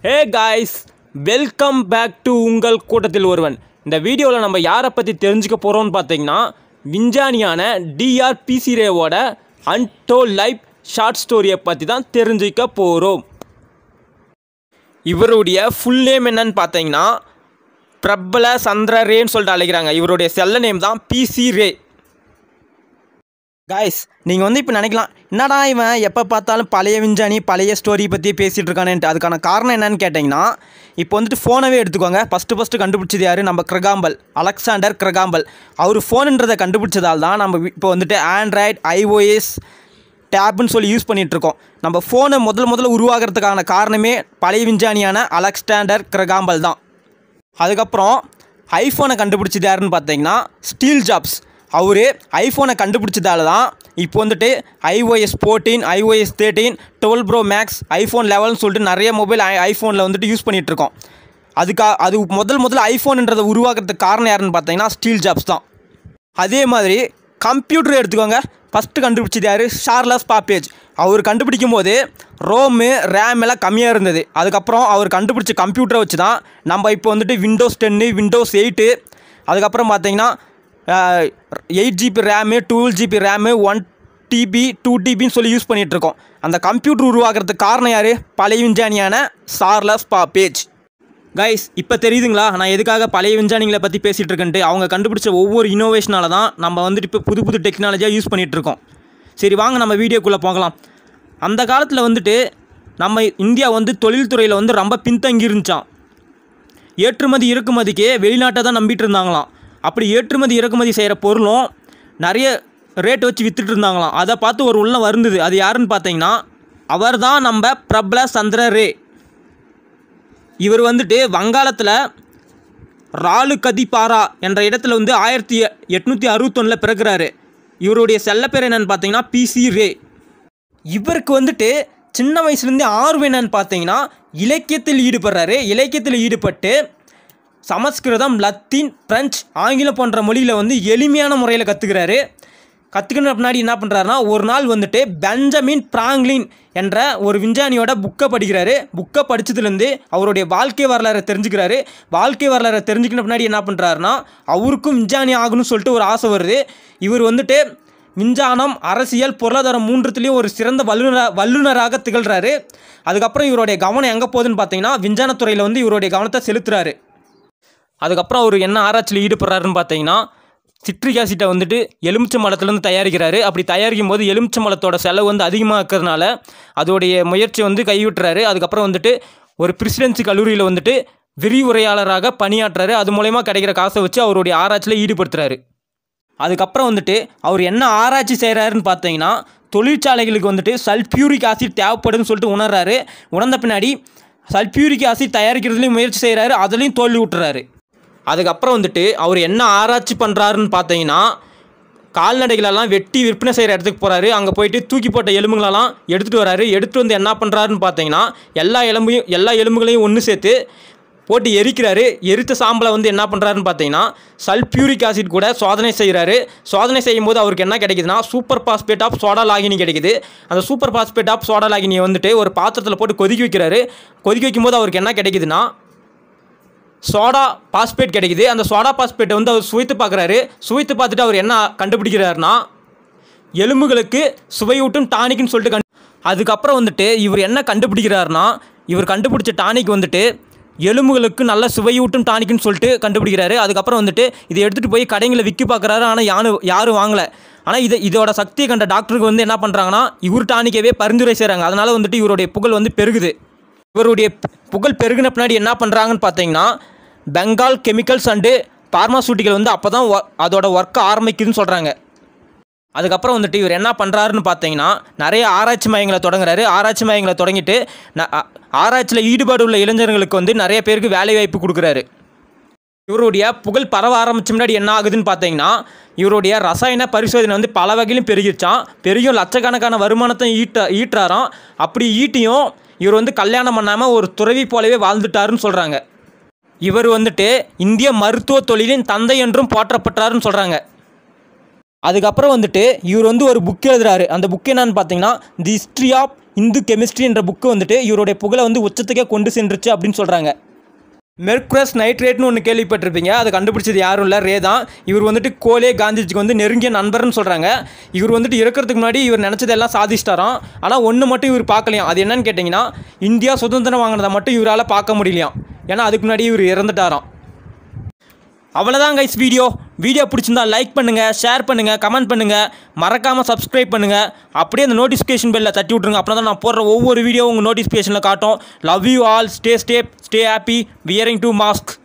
hey guys welcome back to உங்கள் கூட்டத்தில் ஒருவன் இந்த வீடியோவில் நம்ம யாரை பற்றி தெரிஞ்சுக்க போகிறோம்னு பார்த்தீங்கன்னா விஞ்ஞானியான டிஆர் பிசி ரேவோட அன்டோ லைஃப் ஷார்ட் ஸ்டோரியை பற்றி தான் தெரிஞ்சுக்க போகிறோம் இவருடைய ஃபுல் நேம் என்னன்னு பார்த்தீங்கன்னா பிரபல சந்திர ரேன்னு சொல்லிட்டு அழைக்கிறாங்க இவருடைய செல்ல நேம் தான் பிசி ரே காய்ஸ் நீங்கள் வந்து இப்போ நினைக்கலாம் என்னடா இவன் எப்போ பார்த்தாலும் பழைய விஞ்ஞானி பழைய ஸ்டோரி பற்றி பேசிகிட்டு இருக்கானேன்ட்டு அதுக்கான காரணம் என்னன்னு கேட்டிங்கன்னா இப்போ வந்துட்டு ஃபோனவே எடுத்துக்கோங்க ஃபஸ்ட்டு ஃபஸ்ட்டு கண்டுபிடிச்சது யார் நம்ம கிரகாம்பல் அலெக்சாண்டர் கிரகாம்பல் அவர் ஃபோனுன்றதை கண்டுபிடிச்சதால் தான் நம்ம இப்போ வந்துட்டு ஆண்ட்ராய்டு ஐஓஎஸ் டேப்னு சொல்லி யூஸ் பண்ணிகிட்டு இருக்கோம் நம்ம ஃபோனை முதல் முதல்ல உருவாகிறதுக்கான காரணமே பழைய விஞ்ஞானியான அலெக்சாண்டர் கிரகாம்பல் தான் அதுக்கப்புறம் ஐஃபோனை கண்டுபிடிச்சது யாருன்னு பார்த்தீங்கன்னா ஸ்டீல் ஜாப்ஸ் அவர் ஐஃபோனை கண்டுபிடிச்சதால தான் இப்போ வந்துட்டு iOS fourteen iOS thirteen twelve pro max iPhone லெவல்னு சொல்லிட்டு நிறைய மொபைல் ஐ ஐஃபோனில் வந்துட்டு யூஸ் பண்ணிகிட்டு இருக்கோம் அதுக்கா அது முதல் முதல்ல ஐஃபோனுன்றதை உருவாக்குறதுக்கு காரணம் யாருன்னு பார்த்தீங்கன்னா ஸ்டீல் ஜாப்ஸ் தான் அதே மாதிரி கம்ப்யூட்டர் எடுத்துக்கோங்க ஃபஸ்ட்டு கண்டுபிடிச்சது யார் ஷார்லஸ் பாப்பேஜ் அவர் கண்டுபிடிக்கும் போது ரோமு ரேம் எல்லாம் கம்மியாக இருந்தது அதுக்கப்புறம் அவர் கண்டுபிடிச்ச கம்ப்யூட்டரை வச்சு தான் நம்ம இப்போ வந்துட்டு விண்டோஸ் டென்னு விண்டோஸ் எயிட்டு அதுக்கப்புறம் பார்த்தீங்கன்னா eight GB RAM twelve GB RAM one TB two டிபின்னு சொல்லி யூஸ் பண்ணிகிட்டு இருக்கோம் அந்த கம்ப்யூட்டர் உருவாக்குறதுக்கு காரணம் யார் பழைய விஞ்ஞானியான சார்லஸ் பாப்பேஜ் கைஸ் இப்போ தெரியுதுங்களா நான் எதுக்காக பழைய விஞ்ஞானிகளை பற்றி பேசிகிட்டு இருக்கேன்ட்டு அவங்க கண்டுபிடிச்ச ஒவ்வொரு இனோவேஷனால தான் நம்ம வந்துட்டு இப்போ புது புது டெக்னாலஜியாக யூஸ் பண்ணிகிட்டு இருக்கோம் சரி வாங்க நம்ம வீடியோக்குள்ளே போகலாம் அந்த காலத்தில் வந்துட்டு நம்ம இந்தியா வந்து தொழில்துறையில் வந்து ரொம்ப பின்தங்கி இருந்துச்சான் ஏற்றுமதி இறக்குமதிக்கு வெளிநாட்டை தான் நம்பிட்டு இருந்தாங்களாம் அப்படி ஏற்றுமதி இறக்குமதி செய்கிற பொருளும் நிறைய ரேட் வச்சு வித்துட்டு இருந்தாங்களாம் அதை பார்த்து ஒரு உள்ளம் வருந்தது அது யாருன்னு பார்த்தீங்கன்னா அவர் தான் நம்ம பிரபல சந்திர ரே இவர் வந்துட்டு வங்காளத்தில் ராலுகதிபாரா என்ற இடத்துல வந்து ஆயிரத்தி எட்நூற்றி அறுபத்தொன்னில் பிறக்கிறாரு இவருடைய செல்லப்பேர் என்னன்னு பார்த்தீங்கன்னா பிசி ரே இவருக்கு வந்துட்டு சின்ன வயசுலேருந்தே ஆர்வம் என்னன்னு பார்த்தீங்கன்னா இலக்கியத்தில் ஈடுபடுறாரு இலக்கியத்தில் ஈடுபட்டு சமஸ்கிருதம் லத்தீன் பிரெஞ்சு ஆங்கிலம் போன்ற மொழியில் வந்து எளிமையான முறையில் கற்றுக்கிறாரு கற்றுக்கின பின்னாடி என்ன பண்ணுறாருனா ஒரு நாள் வந்துட்டு பெஞ்சமின் பிராங்க்லின் என்ற ஒரு விஞ்ஞானியோட புக்கை படிக்கிறாரு புக்கை படித்ததுலேருந்து அவருடைய வாழ்க்கை வரலாறை தெரிஞ்சுக்கிறாரு வாழ்க்கை வரலாறை தெரிஞ்சுக்கின பின்னாடி என்ன பண்ணுறாருனா அவருக்கும் விஞ்ஞானி ஆகணும்னு சொல்லிட்டு ஒரு ஆசை வருது இவர் வந்துட்டு விஞ்ஞானம் அரசியல் பொருளாதாரம் மூன்றுத்துலேயும் ஒரு சிறந்த வல்லுநராக வல்லுநராக திகழ்கிறாரு அதுக்கப்புறம் இவருடைய கவனம் எங்கே போகுதுன்னு பார்த்தீங்கன்னா விஞ்ஞானத்துறையில் வந்து இவருடைய கவனத்தை செலுத்துறாரு அதுக்கப்புறம் அவர் என்ன ஆராய்ச்சியில் ஈடுபடுறாருன்னு பார்த்தீங்கன்னா சிட்ரிக் ஆசிட்டை வந்துட்டு எலுமிச்சை மலத்துலேருந்து தயாரிக்கிறாரு அப்படி தயாரிக்கும் போது எலுமிச்சை மலத்தோட செலவு வந்து அதிகமாக இருக்கிறதுனால அதோடைய முயற்சி வந்து கைவிட்டுறாரு அதுக்கப்புறம் வந்துட்டு ஒரு பிரசிடென்சி கல்லூரியில் வந்துட்டு விரிவுரையாளராக பணியாற்றுறாரு அது மூலயமா கிடைக்கிற காசை வச்சு அவருடைய ஆராய்ச்சியில் ஈடுபடுத்துறாரு அதுக்கப்புறம் வந்துட்டு அவர் என்ன ஆராய்ச்சி செய்கிறாருன்னு பார்த்தீங்கன்னா தொழிற்சாலைகளுக்கு வந்துட்டு சல்ஃபியூரிக் ஆசிட் தேவைப்படுதுன்னு சொல்லிட்டு உணர்றாரு உணர்ந்த பின்னாடி சல்ஃபியூரிக் ஆசிட் தயாரிக்கிறதுலையும் முயற்சி செய்கிறாரு அதுலேயும் தோல்வி விட்டுறாரு அதுக்கப்புறம் வந்துட்டு அவர் என்ன ஆராய்ச்சி பண்ணுறாருன்னு பார்த்தீங்கன்னா கால்நடைகளெல்லாம் வெட்டி விற்பனை செய்கிற இடத்துக்கு போகிறாரு அங்கே போயிட்டு தூக்கி போட்ட எலும்புகளெல்லாம் எடுத்துகிட்டு வராரு எடுத்துகிட்டு வந்து என்ன பண்ணுறாருன்னு பார்த்தீங்கன்னா எல்லா எலும்பையும் எல்லா எலும்புகளையும் ஒன்று சேர்த்து போட்டு எரிக்கிறாரு எரித்த சாம்பலை வந்து என்ன பண்ணுறாருன்னு பார்த்தீங்கன்னா சல்ஃபியூரிக் ஆசிட் கூட சோதனை செய்கிறாரு சோதனை செய்யும்போது அவருக்கு என்ன கிடைக்குதுன்னா சூப்பர் பாஸ்பேட் ஆஃப் சோடா லாகினி கிடைக்குது அந்த சூப்பர் பாஸ்பேட் ஆஃப் சோடா லாகினியை வந்துட்டு ஒரு பாத்திரத்தில் போட்டு கொதிக்க வைக்கிறாரு கொதிக்க வைக்கும்போது அவருக்கு என்ன கிடைக்குதுன்னா சோடா பாஸ்பேட் கிடைக்குது அந்த சோடா பாஸ்பேட்டை வந்து அவர் சுவைத்து பார்க்குறாரு சுவைத்து பார்த்துட்டு அவர் என்ன கண்டுபிடிக்கிறாருன்னா எலும்புகளுக்கு சுவையூட்டும் டானிக்னு சொல்லிட்டு கண்டு அதுக்கப்புறம் வந்துட்டு இவர் என்ன கண்டுபிடிக்கிறாருன்னா இவர் கண்டுபிடிச்ச டானிக் வந்துட்டு எலும்புகளுக்கு நல்ல சுவையூட்டும் டானிக்னு சொல்லிட்டு கண்டுபிடிக்கிறாரு அதுக்கப்புறம் வந்துட்டு இதை எடுத்துகிட்டு போய் கடைங்களில் விற்க பார்க்குறாரு ஆனால் யாரும் யாரும் வாங்கலை ஆனால் இது இதோட சக்தியை கண்ட டாக்டருக்கு வந்து என்ன பண்ணுறாங்கன்னா இவர் டானிக்கவே பரிந்துரை செய்கிறாங்க அதனால் வந்துட்டு இவருடைய புகழ் வந்து பெருகுது இவருடைய புகழ் பெருகின பின்னாடி என்ன பண்ணுறாங்கன்னு பார்த்தீங்கன்னா பெங்கால் கெமிக்கல்ஸ் அண்டு பார்மாசூட்டிக்கல் வந்து அப்போ தான் அதோட ஒர்க்கை ஆரம்பிக்குதுன்னு சொல்கிறாங்க அதுக்கப்புறம் வந்துட்டு இவர் என்ன பண்ணுறாருன்னு பார்த்தீங்கன்னா நிறைய ஆராய்ச்சி மையங்களை தொடங்குறாரு ஆராய்ச்சி மையங்களை தொடங்கிட்டு ந ஆராய்ச்சியில் ஈடுபாடு உள்ள இளைஞர்களுக்கு வந்து நிறைய பேருக்கு வேலை வாய்ப்பு கொடுக்குறாரு இவருடைய புகழ் பரவ ஆரம்பிச்ச முன்னாடி என்ன ஆகுதுன்னு பார்த்தீங்கன்னா இவருடைய ரசாயன பரிசோதனை வந்து பல வகையிலும் பெருகிருச்சான் பெருகியும் லட்சக்கணக்கான வருமானத்தை ஈட்ட ஈட்டுறாராம் அப்படி ஈட்டியும் இவர் வந்து கல்யாணம் பண்ணாமல் ஒரு துறவி போலவே வாழ்ந்துட்டாருன்னு சொல்கிறாங்க இவர் வந்துட்டு இந்திய மருத்துவ தொழிலின் தந்தை என்றும் போற்றப்பட்டாருன்னு சொல்கிறாங்க அதுக்கப்புறம் வந்துட்டு இவர் வந்து ஒரு புக் எழுதுறாரு அந்த புக் என்னன்னு பார்த்தீங்கன்னா the history of Hindu chemistry என்ற புக்கு வந்துட்டு இவருடைய புகழை வந்து உச்சத்துக்கே கொண்டு சென்றுச்சு அப்படின்னு சொல்கிறாங்க மெர்க்ரஸ் நைட்ரேட்னு ஒன்று கேள்விப்பட்டிருப்பீங்க அதை கண்டுபிடிச்சது யாரும் இல்லை ரே தான் இவர் வந்துட்டு கோலே காந்திஜிக்கு வந்து நெருங்கிய நண்பர்னு சொல்கிறாங்க இவர் வந்துட்டு இறக்கிறதுக்கு முன்னாடி இவர் நினச்சதெல்லாம் சாதிச்சிட்டாராம் ஆனால் ஒன்று மட்டும் இவர் பார்க்கலையாம் அது என்னன்னு கேட்டிங்கன்னா இந்தியா சுதந்திரம் வாங்கினதை மட்டும் இவரால் பார்க்க முடியலையாம் ஏன்னா அதுக்கு முன்னாடி இவர் இறந்துட்டாராம் அவ்வளோதான் கைஸ் வீடியோ வீடியோ பிடிச்சிருந்தா லைக் பண்ணுங்கள் ஷேர் பண்ணுங்கள் கமெண்ட் பண்ணுங்கள் மறக்காமல் சப்ஸ்கிரைப் பண்ணுங்கள் அப்படியே அந்த நோட்டிஃபிகேஷன் பெல்லில் தட்டி விட்ருங்க அப்புறம் தான் நான் போடுற ஒவ்வொரு வீடியோ உங்கள் நோட்டிஃபிகேஷனில் காட்டும் love you all stay stay stay happy wearing to mask